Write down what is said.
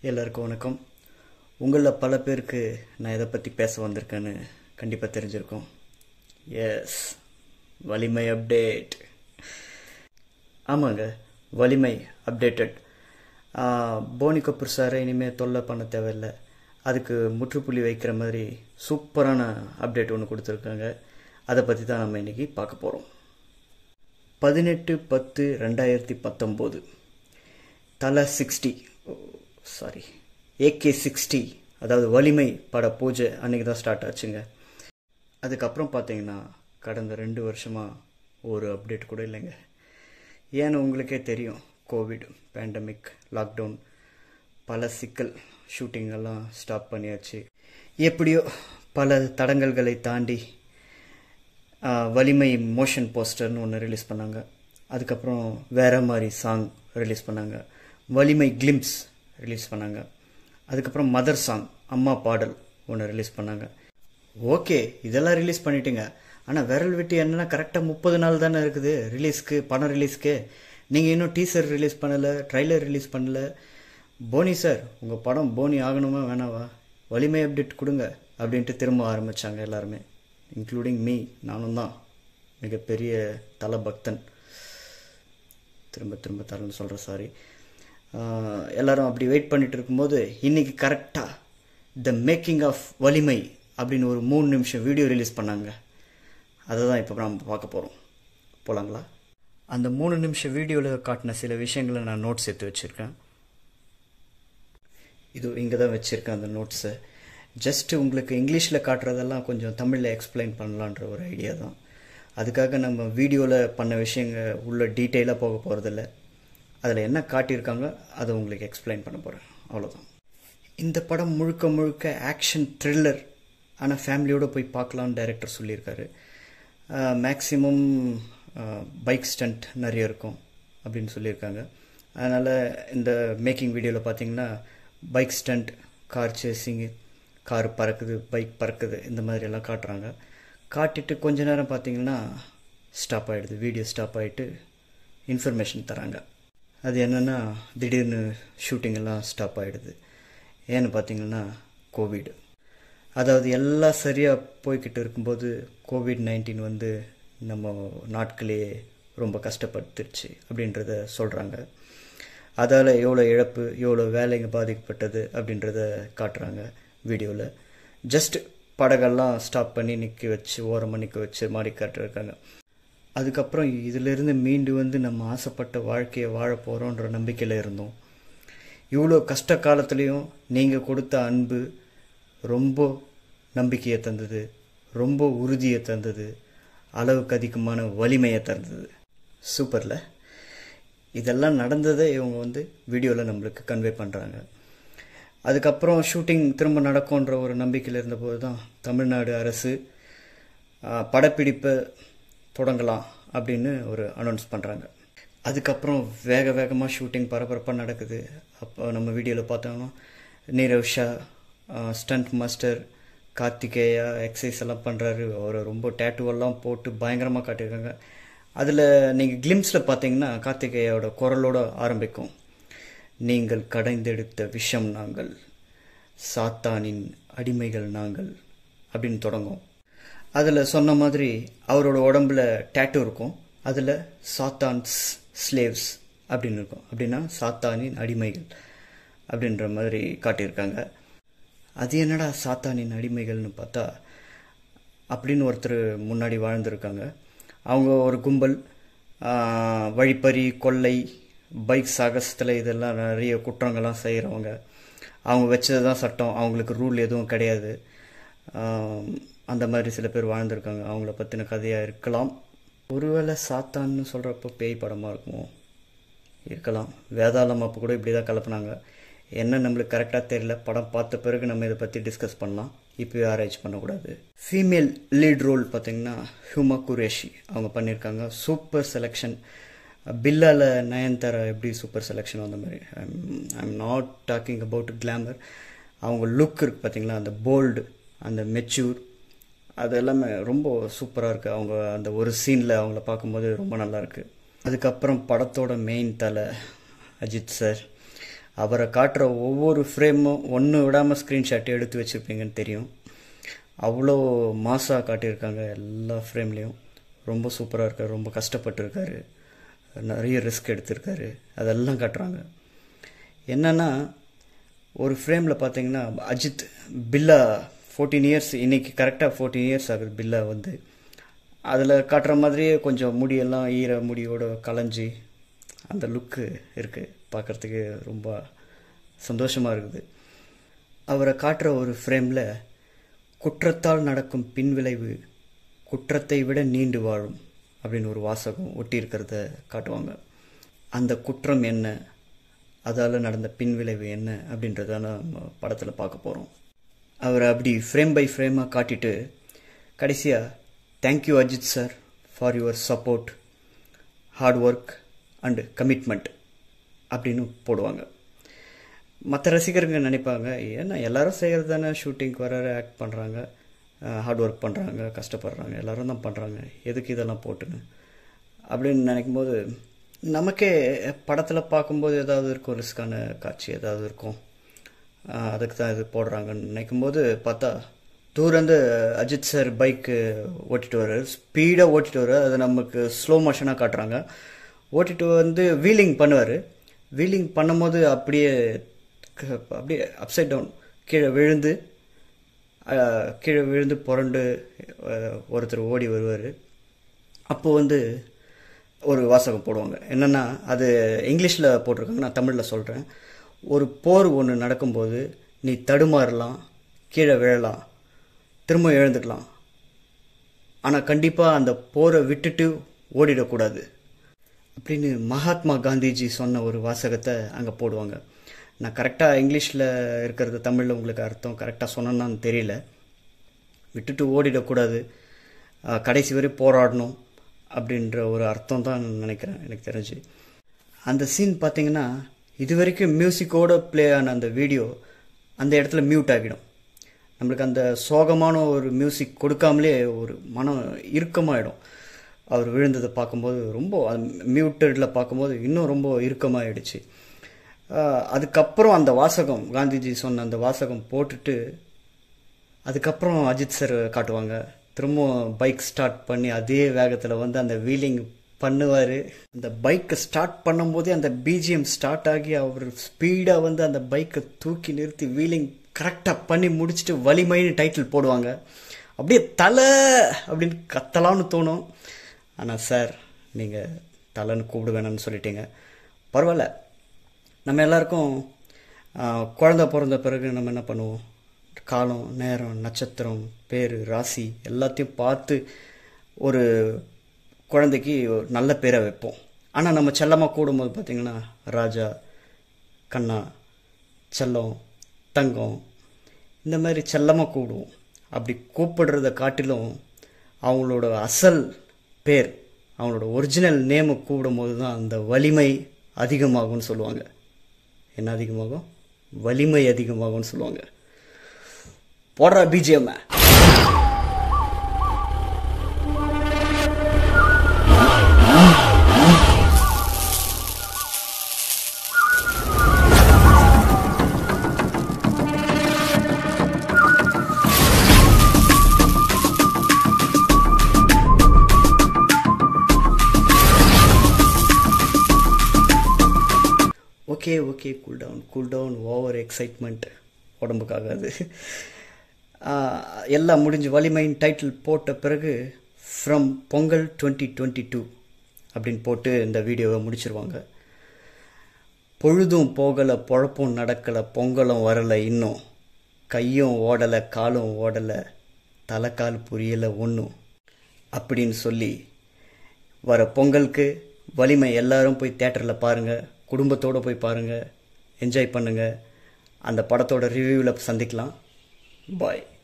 எல்லாருக்கும் வணக்கம் உங்களில் பல பேருக்கு நான் எதை பற்றி பேச வந்திருக்கேன்னு கண்டிப்பாக தெரிஞ்சிருக்கும் எஸ் வலிமை அப்டேட் ஆமாங்க வலிமை அப்டேட்டட் போனி கபூர் சாரை இனிமேல் தொல்லை பண்ண தேவையில்லை அதுக்கு முற்றுப்புள்ளி வைக்கிற மாதிரி சூப்பரான அப்டேட் ஒன்று கொடுத்துருக்காங்க அதை பற்றி தான் நம்ம இன்றைக்கி பார்க்க போகிறோம் பதினெட்டு பத்து ரெண்டாயிரத்தி பத்தொம்போது தலை சிக்ஸ்டி சாரி ஏகே சிக்ஸ்டி அதாவது வலிமை பட பூஜை அன்றைக்கி தான் ஸ்டார்ட் ஆச்சுங்க அதுக்கப்புறம் பார்த்தீங்கன்னா கடந்த ரெண்டு வருஷமாக ஒரு அப்டேட் கூட இல்லைங்க ஏன்னு உங்களுக்கே தெரியும் கோவிட் பேண்டமிக் லாக்டவுன் பல சிக்கல் ஷூட்டிங் எல்லாம் ஸ்டாப் பண்ணியாச்சு எப்படியோ பல தடங்கல்களை தாண்டி வலிமை மோஷன் போஸ்டர்னு ஒன்று ரிலீஸ் பண்ணாங்க அதுக்கப்புறம் வேற மாதிரி சாங் ரிலீஸ் பண்ணாங்க வலிமை கிளிம்ஸ் ரிலீஸ் பண்ணாங்க அதுக்கப்புறம் மதர் சாங் அம்மா பாடல் ஒன்று ரிலீஸ் பண்ணாங்க ஓகே இதெல்லாம் ரிலீஸ் பண்ணிட்டீங்க ஆனால் விரல் விட்டு என்னன்னா கரெக்டாக முப்பது நாள் தானே இருக்குது ரிலீஸ்க்கு படம் ரிலீஸ்க்கு நீங்கள் இன்னும் டீசர் ரிலீஸ் பண்ணலை ட்ரைலர் ரிலீஸ் பண்ணல போனி சார் உங்கள் படம் போனி ஆகணுமா வேணாவா வலிமை அப்டேட் கொடுங்க அப்படின்ட்டு திரும்ப ஆரம்பித்தாங்க எல்லாருமே இன்க்ளூடிங் மீ நானும் தான் மிகப்பெரிய தல பக்தன் திரும்ப திரும்ப தரேன்னு சொல்கிறேன் சாரி எல்லாரும் அப்படி வெயிட் பண்ணிட்டு இருக்கும்போது இன்றைக்கி கரெக்டாக த மேக்கிங் ஆஃப் வலிமை அப்படின்னு ஒரு மூணு நிமிஷம் வீடியோ ரிலீஸ் பண்ணாங்க அதை தான் இப்போ நம்ம பார்க்க போகிறோம் போகலாங்களா அந்த மூணு நிமிஷம் வீடியோவில் காட்டின சில விஷயங்களை நான் நோட்ஸ் எடுத்து வச்சுருக்கேன் இது இங்கே தான் வச்சுருக்கேன் அந்த நோட்ஸை ஜஸ்ட்டு உங்களுக்கு இங்கிலீஷில் காட்டுறதெல்லாம் கொஞ்சம் தமிழில் எக்ஸ்பிளைன் பண்ணலான்ற ஒரு ஐடியா தான் அதுக்காக நம்ம வீடியோவில் பண்ண விஷயங்கள் உள்ள டீட்டெயிலாக போக போகிறதில்ல அதில் என்ன காட்டியிருக்காங்க அதை உங்களுக்கு எக்ஸ்பிளைன் பண்ண போகிறேன் அவ்வளோதான் இந்த படம் முழுக்க முழுக்க ஆக்ஷன் த்ரில்லர் ஆனால் ஃபேமிலியோடு போய் பார்க்கலான்னு டைரக்டர் சொல்லியிருக்காரு மேக்ஸிமம் பைக் ஸ்டண்ட் நிறைய இருக்கும் அப்படின்னு சொல்லியிருக்காங்க அதனால் இந்த மேக்கிங் வீடியோவில் பார்த்தீங்கன்னா bike stunt car chasing car பறக்குது பைக் பறக்குது இந்த மாதிரி எல்லாம் காட்டுறாங்க காட்டிட்டு கொஞ்ச நேரம் பார்த்தீங்கன்னா ஸ்டாப் ஆகிடுது வீடியோ ஸ்டாப் ஆகிட்டு இன்ஃபர்மேஷன் தராங்க அது என்னென்னா திடீர்னு ஷூட்டிங் எல்லாம் ஸ்டாப் ஆகிடுது ஏன்னு பார்த்தீங்கன்னா கோவிட் அதாவது எல்லாம் சரியாக போய்கிட்டு இருக்கும்போது கோவிட் நைன்டீன் வந்து நம்ம நாட்களையே ரொம்ப கஷ்டப்படுத்திருச்சு அப்படின்றத சொல்கிறாங்க அதால் எவ்வளோ இழப்பு எவ்வளோ வேலைங்க பாதிக்கப்பட்டது அப்படின்றத காட்டுறாங்க வீடியோவில் ஜஸ்ட் படகெல்லாம் ஸ்டாப் பண்ணி நிற்க வச்சு ஓரமாக நிற்க வச்சு மாடி காட்டிருக்காங்க அதுக்கப்புறம் இதிலிருந்து மீண்டு வந்து நம்ம ஆசைப்பட்ட வாழ்க்கையை வாழ போகிறோன்ற நம்பிக்கையில் இருந்தோம் இவ்வளோ கஷ்ட காலத்துலேயும் நீங்கள் கொடுத்த அன்பு ரொம்ப நம்பிக்கையை தந்தது ரொம்ப உறுதியை தந்தது அளவுக்கு அதிகமான வலிமையை தந்தது சூப்பரில் இதெல்லாம் நடந்ததை இவங்க வந்து வீடியோவில் நம்மளுக்கு கன்வே பண்ணுறாங்க அதுக்கப்புறம் ஷூட்டிங் திரும்ப நடக்கும்ன்ற ஒரு நம்பிக்கையில் இருந்தபோது தான் தமிழ்நாடு அரசு படப்பிடிப்பை தொடங்கலாம் அப்படின்னு ஒரு அனௌன்ஸ் பண்ணுறாங்க அதுக்கப்புறம் வேக வேகமாக ஷூட்டிங் பரபரப்பாக நடக்குது அப்போ நம்ம வீடியோவில் பார்த்தோம்னா Neerav Shah stunt master Karthikeya exercise எல்லாம் பண்ணுறாரு அவரை ரொம்ப டேட்டுவெல்லாம் போட்டு பயங்கரமாக காட்டியிருக்காங்க அதில் நீங்கள் கிளிம்ஸில் பார்த்தீங்கன்னா கார்த்திகேயாவோட குரலோட ஆரம்பிக்கும் நீங்கள் கடைந்தெடுத்த விஷம் நாங்கள் சாத்தானின் அடிமைகள் நாங்கள் அப்படின்னு தொடங்கும் அதில் சொன்ன மாதிரி அவரோட உடம்புல டேட்டு இருக்கும் அதில் சாத்தான்ஸ் ஸ்லேவ்ஸ் அப்படின்னு இருக்கும் அப்படின்னா சாத்தானின் அடிமைகள் அப்படின்ற மாதிரி காட்டியிருக்காங்க அது என்னடா சாத்தானின் அடிமைகள்னு பார்த்தா அப்படின்னு ஒருத்தர் முன்னாடி வாழ்ந்திருக்காங்க அவங்க ஒரு கும்பல் வழிப்பறி கொள்ளை பைக் சாகசத்தில் இதெல்லாம் நிறைய குற்றங்கள்லாம் செய்கிறவங்க அவங்க வச்சது தான் சட்டம் அவங்களுக்கு ரூல் எதுவும் கிடையாது அந்த மாதிரி சில பேர் வாழ்ந்திருக்காங்க அவங்கள பற்றின கதையாக இருக்கலாம் ஒருவேளை சாத்தான்னு சொல்கிறப்போ பேய் படமாக இருக்குமோ இருக்கலாம் வேதாளம் அப்போ கூட இப்படி தான் கலப்புனாங்க என்ன நம்மளுக்கு கரெக்டாக தெரியல படம் பார்த்த பிறகு நம்ம இதை பற்றி டிஸ்கஸ் பண்ணலாம் இப்போயே ஆராய்ச்சி பண்ணக்கூடாது ஃபீமேல் லீட் ரோல் பார்த்தீங்கன்னா ஹியூமா குரேஷி அவங்க பண்ணியிருக்காங்க சூப்பர் செலெக்ஷன் பில்லால் நயன்தாரா எப்படி சூப்பர் செலெக்ஷன் அந்த மாதிரி I am not talking about glamour அவங்க லுக் இருக்குது பார்த்தீங்களா அந்த போல்டு அந்த மெச்சூர் அது எல்லாமே ரொம்ப சூப்பராக இருக்குது அவங்க அந்த ஒரு சீனில் அவங்கள பார்க்கும்போது ரொம்ப நல்லா இருக்குது அதுக்கப்புறம் படத்தோட மெயின் தலை அஜித் சார் அவரை காட்டுற ஒவ்வொரு ஃப்ரேமும் ஒன்று விடாமல் ஸ்க்ரீன்ஷாட் எடுத்து வச்சுருப்பீங்கன்னு தெரியும் அவ்வளோ மாசாக காட்டியிருக்காங்க எல்லா ஃப்ரேம்லேயும் ரொம்ப சூப்பராக இருக்கார் ரொம்ப கஷ்டப்பட்டுருக்காரு நிறைய ரிஸ்க் எடுத்திருக்காரு அதெல்லாம் காட்டுறாங்க என்னென்னா ஒரு ஃப்ரேமில் பார்த்தீங்கன்னா அஜித் பில்லா ஃபோர்டீன் இயர்ஸ் இன்னைக்கு கரெக்டாக ஃபோர்டீன் இயர்ஸ் ஆகுது பில்லா வந்து அதில் காட்டுற மாதிரியே கொஞ்சம் முடியெல்லாம் ஈர முடியோட களைஞ்சி அந்த லுக்கு இருக்குது பார்க்குறதுக்கு ரொம்ப சந்தோஷமாக இருக்குது அவரை காட்டுற ஒரு ஃப்ரேமில் குற்றத்தால் நடக்கும் பின்விளைவு குற்றத்தை விட நீண்டு வாழும் அப்படின்னு ஒரு வாசகம் ஒட்டியிருக்கிறத காட்டுவாங்க அந்த குற்றம் என்ன அதால் நடந்த பின்விளைவு என்ன அப்படின்றத நம்ம படத்தில் பார்க்க போகிறோம் அவரை அப்படி ஃப்ரேம் பை ஃப்ரேமாக காட்டிட்டு கடைசியாக thank you Ajith sir for your support hard work and commitment அப்படின்னு போடுவாங்க மற்ற ரசிகருங்க நினைப்பாங்க ஏன்னா எல்லாரும் செய்கிறது தானே ஷூட்டிங்க்கு வர ஆக்ட் பண்ணுறாங்க ஹார்ட் ஒர்க் பண்ணுறாங்க கஷ்டப்படுறாங்க எல்லாரும் தான் பண்ணுறாங்க எதுக்கு இதெல்லாம் போட்டுன்னு அப்படின்னு நினைக்கும்போது நமக்கே படத்தில் பார்க்கும்போது ஏதாவது இருக்கும் ரிஸ்க்கான காட்சி ஏதாவது இருக்கும் அதுக்கு தான் இது போடுறாங்கன்னு நினைக்கும்போது பார்த்தா தூரந்து அஜித் சார் பைக்கு ஓட்டிட்டு வர்றாரு ஸ்பீடாக ஓட்டிட்டு வர்றாரு அதை நமக்கு ஸ்லோ மோஷனாக காட்டுறாங்க ஓட்டிட்டு வந்து வீலிங் பண்ணுவார் வீலிங் பண்ணும்போது அப்படியே அப்படியே அப்சைட் டவுன் கீழே விழுந்து கீழே விழுந்து புரண்டு ஒருத்தர் ஓடி வருவார் அப்போ வந்து ஒரு வாசகம் போடுவாங்க என்னென்னா அது இங்கிலீஷில் போட்டிருக்காங்க நான் தமிழில் சொல்கிறேன் ஒரு போர் ஒன்று நடக்கும்போது நீ தடுமாறலாம் கீழே விழலாம் திரும்ப எழுந்துக்கலாம் ஆனால் கண்டிப்பாக அந்த போரை விட்டுட்டு ஓடிடக்கூடாது அப்படின்னு மகாத்மா காந்திஜி சொன்ன ஒரு வாசகத்தை அங்கே போடுவாங்க நான் கரெக்டாக இங்கிலீஷில் இருக்கிறது தமிழில் உங்களுக்கு அர்த்தம் கரெக்டாக சொன்னேன்னு தெரியல விட்டுட்டு ஓடிடக்கூடாது கடைசி வரை போராடணும் அப்படின்ற ஒரு அர்த்தம் தான் நினைக்கிறேன் எனக்கு தெரிஞ்சு அந்த சீன் பார்த்தீங்கன்னா இது வரைக்கும் மியூசிக்கோடு ப்ளே ஆன அந்த வீடியோ அந்த இடத்துல மியூட் ஆகிடும் நம்மளுக்கு அந்த சோகமான ஒரு மியூசிக் கொடுக்காமலே ஒரு மனம் இறுக்கமாகிடும் அவர் விழுந்ததை பார்க்கும்போது ரொம்ப மியூட்டடில் பார்க்கும்போது இன்னும் ரொம்ப இறுக்கமாகிடுச்சு அதுக்கப்புறம் அந்த வாசகம் காந்திஜி சொன்ன அந்த வாசகம் போட்டுட்டு அதுக்கப்புறம் அஜித் சார் காட்டுவாங்க திரும்பவும் பைக் ஸ்டார்ட் பண்ணி அதே வேகத்தில் வந்து அந்த வீலிங் பண்ணுவார் அந்த பைக்கை ஸ்டார்ட் பண்ணும்போதே அந்த பிஜிஎம் ஸ்டார்ட் ஆகி அவர் ஸ்பீடாக வந்து அந்த பைக்கை தூக்கி நிறுத்தி வீலிங் கரெக்டாக பண்ணி முடிச்சுட்டு வலிமைன்னு டைட்டில் போடுவாங்க அப்படியே தலை அப்படின்னு கத்தலான்னு தோணும் ஆனால் சார் நீங்கள் தலைன்னு கூப்பிட வேணாம்னு சொல்லிட்டீங்க பரவாயில்ல நம்ம எல்லாருக்கும் குழந்த பிறந்த பிறகு நம்ம என்ன பண்ணுவோம் காலம் நேரம் நட்சத்திரம் பேர் ராசி எல்லாத்தையும் பார்த்து ஒரு குழந்தைக்கு நல்ல பேரை வைப்போம் ஆனால் நம்ம செல்லமாக கூடும்போது பார்த்திங்கன்னா ராஜா கண்ணா செல்லம் தங்கம் இந்த மாதிரி செல்லமாக கூடுவோம் அப்படி கூப்பிடுறத காட்டிலும் அவங்களோட அசல் பேர் அவங்களோட ஒரிஜினல் நேமை கூப்பிடும்போது தான் அந்த வலிமை அதிகமாகும்னு சொல்லுவாங்க என்ன அதிகமாகும் வலிமை அதிகமாகும்னு சொல்லுவாங்க போடுற BGM okay okay cool down cool down over excitement உடம்புக்காகாது எல்லாம் முடிஞ்சு வலிமையின் டைட்டில் போட்ட பிறகு from Pongal twenty twenty two அப்படின்னு போட்டு இந்த வீடியோவை முடிச்சிருவாங்க பொழுதும் போகலை பொழப்பும் நடக்கலை பொங்கலும் வரலை இன்னும் கையும் ஓடலை காலும் ஓடலை தலைக்கால் புரியலை ஒன்றும் அப்படின்னு சொல்லி வர பொங்கலுக்கு வலிமை எல்லாரும் போய் தேட்டரில் பாருங்கள் குடும்பத்தோடு போய் பாருங்கள் என்ஜாய் பண்ணுங்கள் அந்த படத்தோட ரிவ்யூவில் சந்திக்கலாம் பாய்